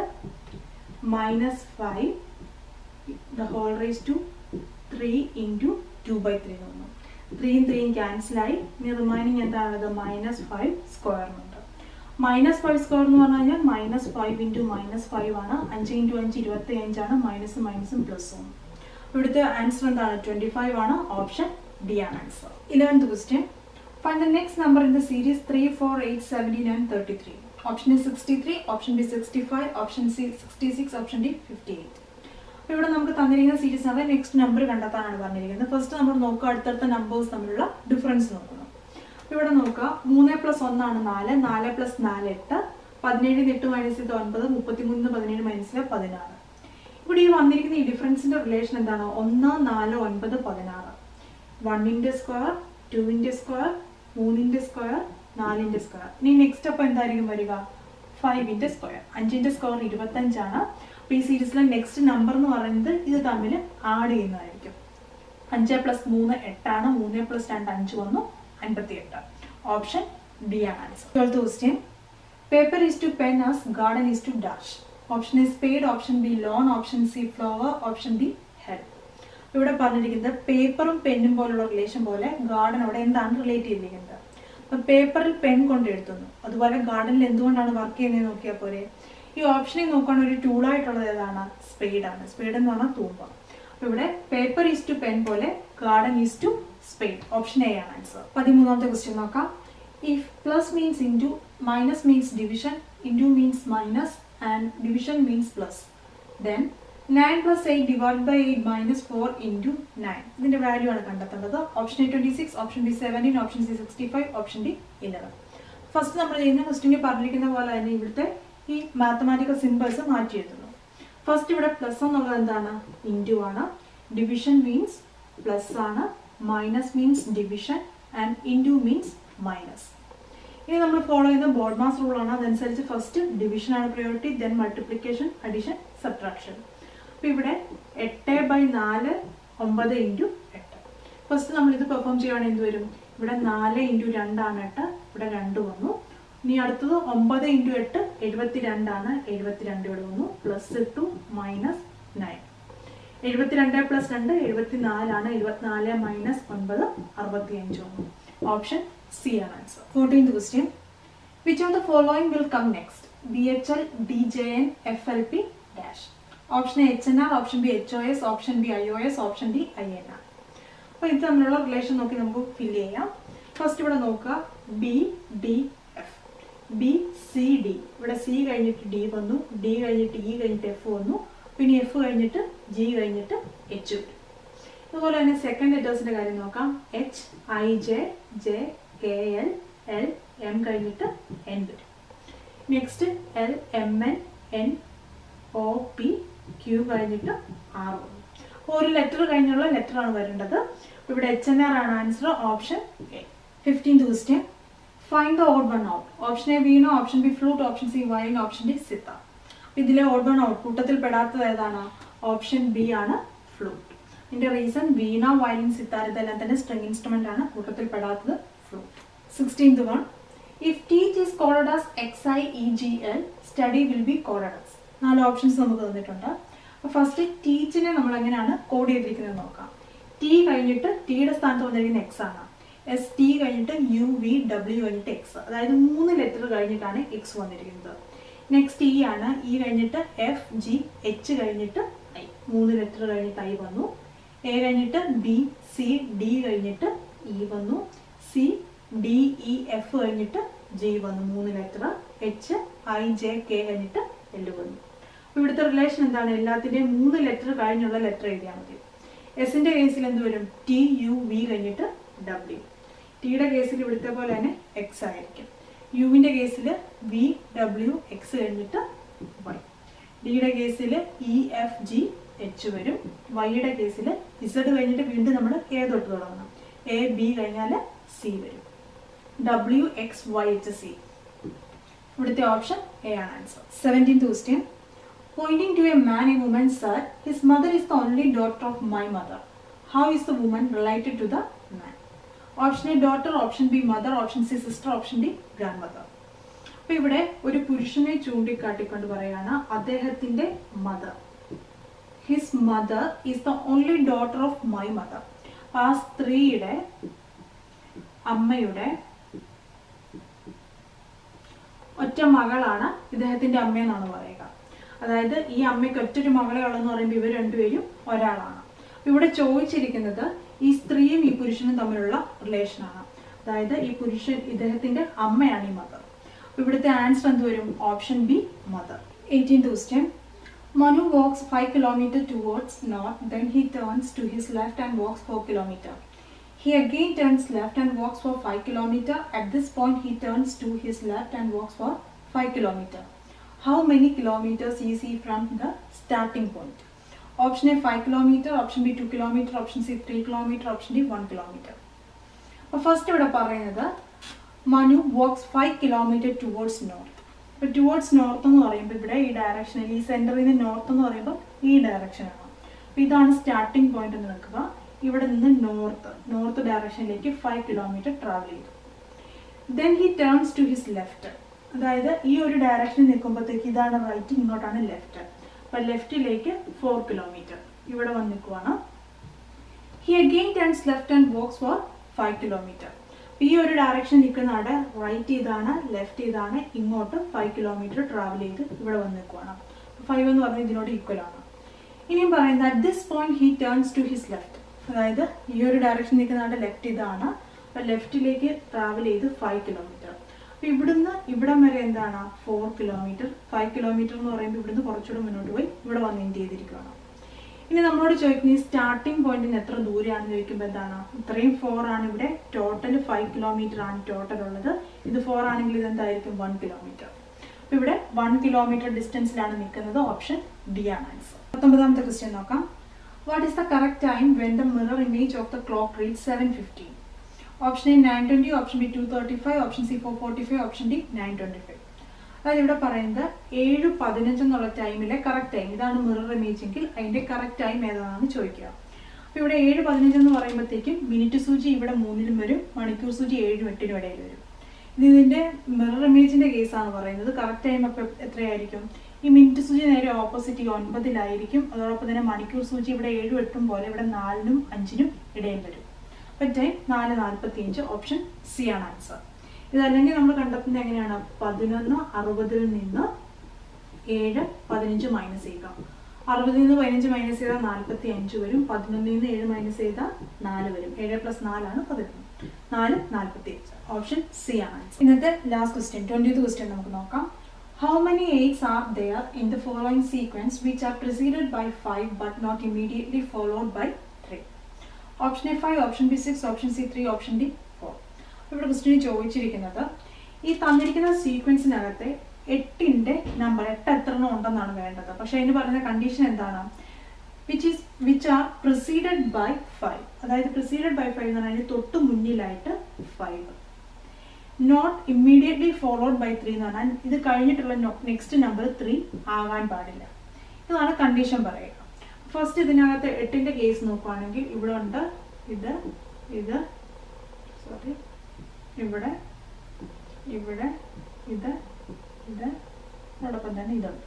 minus five the whole raise to three into two by three എന്ന് പറഞ്ഞു ത്രീയും ത്രീയും ക്യാൻസലായി ഇനി റിമൈനിങ് എന്താണുള്ളത് മൈനസ് ഫൈവ് സ്ക്വയറിനുണ്ട് മൈനസ് ഫൈവ് സ്ക്വയർ എന്ന് പറഞ്ഞു കഴിഞ്ഞാൽ minus five into minus five ആണ് അഞ്ച് ഇൻറ്റു അഞ്ച് ഇരുപത്തി അഞ്ചാണ് മൈനസും മൈനസും പ്ലസും ഇവിടുത്തെ ആൻസർ എന്താണ് ട്വന്റി ഫൈവ് ആണ് ഓപ്ഷൻ ഡി ആണ് answer eleventh question find the next number in the series three four eight seventeen and thirty three option A sixty three option B sixty five option C sixty six option D fifty eight അപ്പോൾ ഇവിടെ നമുക്ക് തന്നിരിക്കുന്ന സീരീസ് ആണ് നെക്സ്റ്റ് നമ്പർ കണ്ടെത്താനാണ് പറഞ്ഞിരിക്കുന്നത് ഫസ്റ്റ് നമ്മൾ നോക്കുക അടുത്തടുത്ത നമ്പേഴ്സ് തമ്മിലുള്ള ഡിഫറൻസ് നോക്കണം അപ്പോൾ ഇവിടെ നോക്കുക മൂന്ന് പ്ലസ് ഒന്നാണ് നാല് നാല് പ്ലസ് നാല് എട്ട് പതിനേഴ് എട്ട് മൈനസ് ചെയ്ത് ഒൻപത് മുപ്പത്തിമൂന്ന് പതിനേഴ് മൈനസ് ചെയ്ത് പതിനാറ് ഇവിടെ ഈ വന്നിരിക്കുന്ന ഈ ഡിഫറൻസിന്റെ റിലേഷൻ എന്താണ് ഒന്ന് നാല് ഒൻപത് പതിനാറ് വണ്ണിന്റെ സ്ക്വയർ ടുവിന്റെ സ്ക്വയർ മൂന്നിന്റെ സ്ക്വയർ നാലിന്റെ സ്ക്വയർ ഇനി നെക്സ്റ്റ് അപ്പൊ എന്തായിരിക്കും വരിക ഫൈവിന്റെ സ്ക്വയർ അഞ്ചിന്റെ സ്ക്വയർ ഇരുപത്തഞ്ചാണ് അപ്പൊ ഈ സീരീസിലെ നെക്സ്റ്റ് നമ്പർ എന്ന് പറയുന്നത് ഇത് തമ്മിൽ ആഡ് ചെയ്യുന്നതായിരിക്കും അഞ്ച് പ്ലസ് മൂന്ന് എട്ടാണ് മൂന്ന് പ്ലസ് രണ്ട് അഞ്ച് വന്നു അൻപത്തി എട്ട് ഓപ്ഷൻ ഡി ആണ് answer twelfth question paper is to pen as garden is to dash option A spade option B lawn option C flower option D head ഇവിടെ പറഞ്ഞിരിക്കുന്നത് പേപ്പറും പെന്നും പോലുള്ള റിലേഷൻ പോലെ ഗാർഡനോട് എന്താണ് റിലേറ്റ് ചെയ്തിരിക്കുന്നത് അപ്പൊ പേപ്പറിൽ പെൻ കൊണ്ട് എഴുതുന്നു അതുപോലെ ഗാർഡനിൽ എന്തുകൊണ്ടാണ് വർക്ക് ചെയ്യുന്നത് നോക്കിയാൽ പോരെ ഈ ഓപ്ഷനിൽ നോക്കുകയാണെങ്കിൽ ഒരു ടൂളായിട്ടുള്ളത് ഏതാണ് സ്പെയ്ഡ് ആണ് സ്പെയ്ഡ് എന്ന് പറഞ്ഞാൽ തൂമ്പ അപ്പൊ ഇവിടെ പേപ്പർ ഈസ് ടു പെൻ പോലെ garden is to spade option A ആണ് ആൻസർ പതിമൂന്നാമത്തെ ക്വസ്റ്റ്യൻ നോക്കാം if plus means into minus means division into means minus and division means plus then nine plus eight divide by eight minus four into nine ഇതിന്റെ വാല്യൂ ആണ് കണ്ടെത്തേണ്ടത് option A twenty six option B seventeen option C sixty five option D eleven first നമ്മൾ ചെയ്യുന്ന ക്വസ്റ്റിന് പറഞ്ഞിരിക്കുന്ന പോലെ തന്നെ ഇവിടുത്തെ ഈ മാത്തമാറ്റിക്കൽ സിമ്പിൾസ് മാറ്റി എഴുതുന്നു ഫസ്റ്റ് ഇവിടെ പ്ലസ് എന്നുള്ളത് എന്താണ് ഇൻറ്റു ആണ് ഡിവിഷൻ മീൻസ് പ്ലസ് ആണ് minus means division and into means minus ഇനി നമ്മൾ ഫോളോ ചെയ്യുന്ന ബോർഡ് മാസ് റൂൾ ആണ് അതനുസരിച്ച് ഫസ്റ്റ് ഡിവിഷൻ ആണ് priority then multiplication addition subtraction അപ്പൊ ഇവിടെ എട്ട് ബൈ നാല് ഒമ്പത് ഇൻറ്റു എട്ട് ഫസ്റ്റ് നമ്മൾ ഇത് പെർഫോം ചെയ്യുവാണെങ്കിൽ എന്ത് വരും ഇവിടെ നാല് ഇൻറ്റു രണ്ടാണ് എട്ട് ഇവിടെ രണ്ട് വന്നു ഇനി അടുത്തത് ഒമ്പത് ഇൻറ്റു എട്ട് എഴുപത്തിരണ്ടാണ് എഴുപത്തിരണ്ട് ഇവിടെ വന്നു പ്ലസ് ടു മൈനസ് നയൻ എഴുപത്തിരണ്ട് പ്ലസ് രണ്ട് എഴുപത്തിനാലാണ് എഴുപത്തിനാല് മൈനസ് ഒൻപത് അറുപത്തിയഞ്ച് വന്നു ഓപ്ഷൻ സി ആണ് answer fourteenth question which on the following will come next B H L D J N F L P dash option H N R option B H O S option B I O S option D I N R അപ്പോൾ ഇത് തമ്മിലുള്ള റിലേഷൻ നോക്കി നമുക്ക് ഫില്ല് ചെയ്യാം ഫസ്റ്റ് ഇവിടെ നോക്കുക B D F B C D ഇവിടെ സി കഴിഞ്ഞിട്ട് ഡി വന്നു ഡി കഴിഞ്ഞിട്ട് ഇ കഴിഞ്ഞിട്ട് എഫ് വന്നു പിന്നെ എഫ് കഴിഞ്ഞിട്ട് ജി കഴിഞ്ഞിട്ട് എച്ച് വരും അതുപോലെ തന്നെ സെക്കൻഡ് ലെറ്റേഴ്സിന്റെ കാര്യം നോക്കാം H I J J K L L M കഴിഞ്ഞിട്ട് എൻ വരും next L M N N O P Q കഴിഞ്ഞിട്ട് ആർ വന്നു അപ്പോൾ ഒരു ലെറ്റർ കഴിഞ്ഞുള്ള ലെറ്റർ ആണ് വരേണ്ടത് ഇവിടെ എച്ച് എൻ ആർ ആണ് answer option A fifteenth question find the odd one out option A veena option B flute option C വൈൻ ഓപ്ഷൻ ഡി സിത്ത ഇതിലെ ഓഡ് വൺ ഔട്ട് കൂട്ടത്തിൽ പെടാത്തത് ഏതാണ് ഓപ്ഷൻ ബി ആണ് ഫ്ലൂട്ട് ഇതിന്റെ റീസൺ വീണ വയലിൻ സിത്താർ ഇതെല്ലാം തന്നെ സ്ട്രിംഗ് ഇൻസ്ട്രുമെന്റ് ആണ് കൂട്ടത്തിൽ പെടാത്തത് flute sixteenth one if teach is called as X I E G L study will be called as നാല് ഓപ്ഷൻസ് നമുക്ക് തന്നിട്ടുണ്ട് അപ്പോൾ ഫസ്റ്റ് ടീച്ചിനെ നമ്മൾ എങ്ങനെയാണ് കോഡ് ചെയ്തിരിക്കുന്നത് നോക്കാം ടി കഴിഞ്ഞിട്ട് ടിയുടെ സ്ഥാനത്ത് വന്നിരിക്കുന്ന എക്സ് ആണ് എസ് ടി കഴിഞ്ഞിട്ട് യു വി ഡബ്ല്യു കഴിഞ്ഞിട്ട് എക്സ് അതായത് മൂന്ന് ലെറ്റർ കഴിഞ്ഞിട്ടാണ് എക്സ് വന്നിരിക്കുന്നത് നെക്സ്റ്റ് ഇ ആണ് ഇ കഴിഞ്ഞിട്ട് എഫ് ജി എച്ച് കഴിഞ്ഞിട്ട് ഐ മൂന്ന് ലെറ്റർ കഴിഞ്ഞിട്ട് ഐ വന്നു എ കഴിഞ്ഞിട്ട് ബി സി ഡി കഴിഞ്ഞിട്ട് ഇ വന്നു സി ഡി ഇ എഫ് കഴിഞ്ഞിട്ട് ജി വന്നു മൂന്ന് letter H I J K കഴിഞ്ഞിട്ട് എൽ വന്നു അപ്പോൾ ഇവിടുത്തെ റിലേഷൻ എന്താണ് എല്ലാത്തിൻ്റെയും മൂന്ന് ലെറ്റർ കഴിഞ്ഞുള്ള ലെറ്റർ എഴുതിയാൽ മതി എസിന്റെ കേസിൽ എന്ത് വരും ടി യു വി കഴിഞ്ഞിട്ട് ഡബ്ല്യു ടിയുടെ കേസിൽ ഇവിടുത്തെ പോലെ തന്നെ എക്സ് ആയിരിക്കും യുവിന്റെ കേസിൽ വി ഡബ്ല്യു എക്സ് കഴിഞ്ഞിട്ട് വൈ ഡിയുടെ കേസിൽ ഇ എഫ് ജി എച്ച് വരും വൈയുടെ കേസിൽ ഇസഡ് കഴിഞ്ഞിട്ട് വീണ്ടും നമ്മൾ എ തൊട്ട് തുടങ്ങണം എ ബി കഴിഞ്ഞാൽ സി വരും W X Y H C ഇവിടുത്തെ ഓപ്ഷൻ എ ആണ് answer seventeenth question Pointing to a man, a woman said, His mother is the only daughter of my mother. How is the woman related to the man? Option A daughter, option B mother, option C sister, option D grandmother. അപ്പൊ ഇവിടെ ഒരു പുരുഷനെ ചൂണ്ടിക്കാട്ടിക്കൊണ്ട് പറയാണ് അദ്ദേഹത്തിന്റെ mother his mother is the only daughter of my mother ആ സ്ത്രീയുടെ അമ്മയുടെ ഒറ്റ മകളാണ് ഇദ്ദേഹത്തിന്റെ അമ്മയെന്നാണ് പറയുക അതായത് ഈ അമ്മയ്ക്ക് ഒറ്റൊരു മകളെ ഉള്ളെന്ന് പറയുമ്പോൾ ഇവർ രണ്ടുപേരും ഒരാളാണ് അപ്പൊ ഇവിടെ ചോദിച്ചിരിക്കുന്നത് ഈ സ്ത്രീയും ഈ പുരുഷനും തമ്മിലുള്ള റിലേഷനാണ് അതായത് ഈ പുരുഷൻ ഇദ്ദേഹത്തിന്റെ അമ്മയാണ് ഈ മദർ അപ്പൊ ഇവിടുത്തെ ആൻസർ എന്ത് വരും option B mother eighteenth question Manu walks 5 km towards north, then he turns to his left and walks 4 km. He again turns left and walks for 5 km. At this point, he turns to his left and walks for 5 km. How many kilometers is he from the starting point? Option A 5 km, option B 2 km, option C 3 km, option D 1 km. അപ്പോൾ ഫസ്റ്റ് ഇവിടെ പറയുന്നത് Manu walks five kilometre towards north അപ്പോൾ ടുവേർഡ്സ് നോർത്ത് എന്ന് പറയുമ്പോൾ ഇവിടെ ഈ ഡയറക്ഷനിൽ ഈ സെൻറ്ററിൽ നിന്ന് നോർത്ത് എന്ന് പറയുമ്പോൾ ഈ ഡയറക്ഷനാണ് അപ്പോൾ ഇതാണ് സ്റ്റാർട്ടിംഗ് പോയിന്റ് എന്ന് വെക്കുക ഇവിടെ നിന്ന് നോർത്ത് നോർത്ത് ഡയറക്ഷനിലേക്ക് ഫൈവ് കിലോമീറ്റർ ട്രാവൽ ചെയ്തു then he turns to his left അതായത് ഈ ഒരു ഡയറക്ഷനിൽ നിൽക്കുമ്പോഴത്തേക്ക് ഇതാണ് റൈറ്റ് ഇങ്ങോട്ടാണ് ലെഫ്റ്റ് അപ്പോൾ ലെഫ്റ്റിലേക്ക് ഫോർ കിലോമീറ്റർ ഇവിടെ വന്ന് നിൽക്കുവാണ് he again turns left and walks four five kilometre ഈ ഒരു ഡയറക്ഷൻ നിൽക്കുന്ന ആടെ റൈറ്റ് ഇതാണ് ലെഫ്റ്റ് ഇതാണ് ഇങ്ങോട്ട് ഫൈവ് കിലോമീറ്റർ ട്രാവൽ ചെയ്ത് ഇവിടെ വന്ന് നിൽക്കുവാണ് ഫൈവ് എന്ന് പറഞ്ഞാൽ ഇതിനോട് ഈക്വൽ ആണ് ഇനിയും പറയുന്നത് at this point he turns to his left അതായത് ഈ ഒരു ഡയറക്ഷൻ നിൽക്കുന്ന ആടെ ലെഫ്റ്റ് ഇതാണ് അപ്പൊ ലെഫ്റ്റിലേക്ക് ട്രാവൽ ചെയ്ത് ഫൈവ് കിലോമീറ്റർ അപ്പൊ ഇവിടുന്ന് ഇവിടം വരെ എന്താണ് ഫോർ കിലോമീറ്റർ ഫൈവ് കിലോമീറ്റർ എന്ന് പറയുമ്പോൾ ഇവിടുന്ന് കുറച്ചുകൂടെ മുന്നോട്ട് പോയി ഇവിടെ വന്ന് എൻഡ് ചെയ്തിരിക്കുകയാണ് ഇനി നമ്മളോട് ചോദിക്കുന്നത് ഈ സ്റ്റാർട്ടിംഗ് പോയിന്റിന് എത്ര ദൂരെയാണെന്ന് ചോദിക്കുമ്പോൾ എന്താണ് ഇത്രയും ഫോർ ആണ് ഇവിടെ ടോട്ടൽ ഫൈവ് കിലോമീറ്റർ ആണ് ടോട്ടൽ ഉള്ളത് ഇത് ഫോർ ആണെങ്കിൽ ഇത് എന്തായിരിക്കും വൺ കിലോമീറ്റർ അപ്പൊ ഇവിടെ വൺ കിലോമീറ്റർ ഡിസ്റ്റൻസിലാണ് നിൽക്കുന്നത് ഓപ്ഷൻ ഡി ആണ് ആൻസർ പത്തൊമ്പതാമത്തെ ക്വസ്റ്റ്യൻ നോക്കാം what is the correct time when the mirror image of the clock read seven fifteen option A nine twenty option B two thirty five option C four forty five option D nine twenty five അതായത് ഇവിടെ പറയുന്നത് ഏഴ് പതിനഞ്ച് എന്നുള്ള ടൈമിലെ കറക്റ്റ് ടൈം ഇതാണ് മിറർ ഇമേജ് എങ്കിൽ അതിന്റെ കറക്റ്റ് ടൈം ഏതാണെന്ന് ചോദിക്കുക അപ്പൊ ഇവിടെ ഏഴ് പതിനഞ്ച് എന്ന് പറയുമ്പോഴത്തേക്കും മിനിറ്റ് സൂചി ഇവിടെ മൂന്നിലും വരും മണിക്കൂർ സൂചി ഏഴും എട്ടിനും ഇടയിൽ വരും ഇത് ഇതിന്റെ മിറർ ഇമേജിന്റെ കേസാണ് പറയുന്നത് കറക്റ്റ് ടൈം അപ്പോൾ എത്രയായിരിക്കും ഈ മിനിറ്റ് സൂചി നേരെ ഓപ്പോസിറ്റ് ഈ ഒൻപതിലായിരിക്കും അതോടൊപ്പം തന്നെ മണിക്കൂർ സൂചി ഇവിടെ ഏഴും എട്ടും പോലെ ഇവിടെ നാലിനും അഞ്ചിനും ഇടയിൽ വരും അപ്പം ടൈം നാല് നാൽപ്പത്തി അഞ്ച് ഓപ്ഷൻ സി ആണ് ആൻസർ ഇതല്ലെങ്കിൽ നമ്മൾ കണ്ടെത്തുന്നത് എങ്ങനെയാണ് പതിനൊന്ന് അറുപതിൽ നിന്ന് ഏഴ് പതിനഞ്ച് മൈനസ് ചെയ്യുക അറുപതിൽ നിന്ന് പതിനഞ്ച് മൈനസ് ചെയ്താൽ നാൽപ്പത്തി അഞ്ച് വരും പതിനൊന്നിൽ നിന്ന് ഏഴ് മൈനസ് ചെയ്താൽ നാല് വരും ഏഴ് പ്ലസ് നാലാണ് പതിനൊന്ന് നാല് നാൽപ്പത്തി അഞ്ച് ഓപ്ഷൻ സി ആണ് answer. ഇന്നത്തെ ലാസ്റ്റ് ക്വസ്റ്റ്യൻ ട്വന്റിയത് ക്വസ്റ്റ്യൻ നമുക്ക് നോക്കാം how many eights are there in the following sequence which are preceded by five but not immediately followed by three option A five option B six option C three option D four ഇവിടെ ക്വസ്റ്റ്യൻ ചോദിച്ചിരിക്കുന്നത് ഈ തന്നിരിക്കുന്ന സീക്വൻസിനകത്തെ എട്ടിന്റെ നമ്പർ എട്ട് എത്ര എണ്ണം ഉണ്ടെന്നാണ് വേണ്ടത് പക്ഷെ അതിന് പറയുന്ന കണ്ടീഷൻ എന്താണ് which is which are preceded by five അതായത് പ്രിസീഡഡ് ബൈ ഫൈവ് എന്ന് പറഞ്ഞാൽ അതിന് തൊട്ട് മുന്നിലായിട്ട് five not immediately followed by three എന്ന് പറഞ്ഞാൽ ഇത് കഴിഞ്ഞിട്ടുള്ള നെക്സ്റ്റ് നമ്പർ ത്രീ ആകാൻ പാടില്ല ഇതാണ് കണ്ടീഷൻ പറയുക ഫസ്റ്റ് ഇതിനകത്ത് എട്ടിന്റെ കേസ് നോക്കുവാണെങ്കിൽ ഇവിടെ ഉണ്ട് ഇത് ഇത് സോറി ഇവിടെ ഇവിടെ ഇത് ഇത് അതോടൊപ്പം തന്നെ ഇതുണ്ട്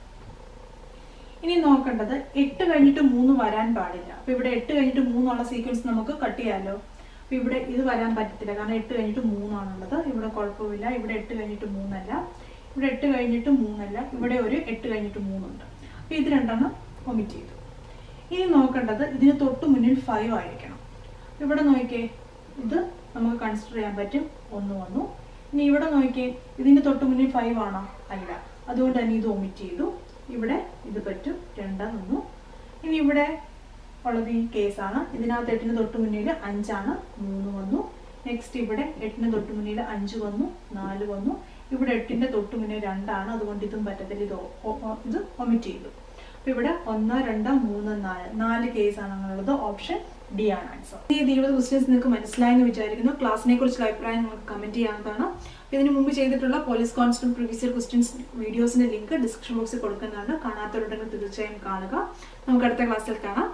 ഇനി നോക്കേണ്ടത് എട്ട് കഴിഞ്ഞിട്ട് മൂന്ന് വരാൻ പാടില്ല അപ്പൊ ഇവിടെ എട്ട് കഴിഞ്ഞിട്ട് മൂന്നുള്ള സീക്വൻസ് നമുക്ക് കട്ട് ചെയ്യാമല്ലോ അപ്പൊ ഇവിടെ ഇത് വരാൻ പറ്റത്തില്ല കാരണം എട്ട് കഴിഞ്ഞിട്ട് മൂന്നാണുള്ളത് ഇവിടെ കുഴപ്പമില്ല ഇവിടെ എട്ട് കഴിഞ്ഞിട്ട് മൂന്നല്ല ഇവിടെ എട്ട് കഴിഞ്ഞിട്ട് മൂന്നല്ല ഇവിടെ ഒരു എട്ട് കഴിഞ്ഞിട്ട് മൂന്നുണ്ട് അപ്പൊ ഇത് രണ്ടെണ്ണം ഒമിറ്റ് ചെയ്തു ഇനി നോക്കേണ്ടത് ഇതിന് തൊട്ട് മുന്നിൽ ഫൈവ് ആയിരിക്കണം ഇവിടെ നോക്കിയേ ഇത് നമുക്ക് കൺസിഡർ ചെയ്യാൻ പറ്റും ഒന്ന് വന്നു ഇനി ഇവിടെ നോക്കിയേ ഇതിന് തൊട്ട് മുന്നിൽ ഫൈവ് ആണോ അല്ല അതുകൊണ്ട് തന്നെ ഇത് ഒമിറ്റ് ചെയ്തു ഇവിടെ ഇത് പറ്റും രണ്ട് വന്നു ഇനി ഇവിടെ ഉള്ളത് ഈ കേസാണ് ഇതിനകത്ത് എട്ടിന് തൊട്ട് മുന്നിൽ അഞ്ചാണ് മൂന്ന് വന്നു നെക്സ്റ്റ് ഇവിടെ എട്ടിന് തൊട്ട് മുന്നിൽ അഞ്ച് വന്നു നാല് വന്നു ഇവിടെ എട്ടിന്റെ തൊട്ട് മുന്നിൽ രണ്ടാണ് അതുകൊണ്ട് ഇതും പറ്റത്തില്ല ഇത് ഒ- ഒ- ഇത് ഒമിറ്റ് ചെയ്തു അപ്പൊ ഇവിടെ ഒന്ന് രണ്ട് മൂന്ന് നാല് നാല് കേസാണ് അങ്ങനെയുള്ളത് ഓപ്ഷൻ ഡി ആണ് ആൻസർ ഈ ഇരുപത് ക്വസ്റ്റ്യൻസ് നിങ്ങൾക്ക് മനസ്സിലായെന്ന് വിചാരിക്കുന്നു ക്ലാസ്സിനെ കുറിച്ചുള്ള അഭിപ്രായം നിങ്ങൾക്ക് കമന്റ് ചെയ്യാവുന്നതാണ് അപ്പൊ ഇതിനു മുമ്പ് ചെയ്തിട്ടുള്ള പോലീസ് കോൺസ്റ്റബിൾ പ്രീവിയസ് ക്വസ്റ്റ്യൻസ് വീഡിയോസിന്റെ ലിങ്ക് ഡിസ്ക്രിപ്ഷൻ ബോക്സിൽ കൊടുക്കുന്നതാണ് കാണാത്തവരുണ്ടെങ്കിൽ തീർച്ചയായും കാണുക നമുക്ക് അടുത്ത ക്ലാസ്സിൽ കാണാം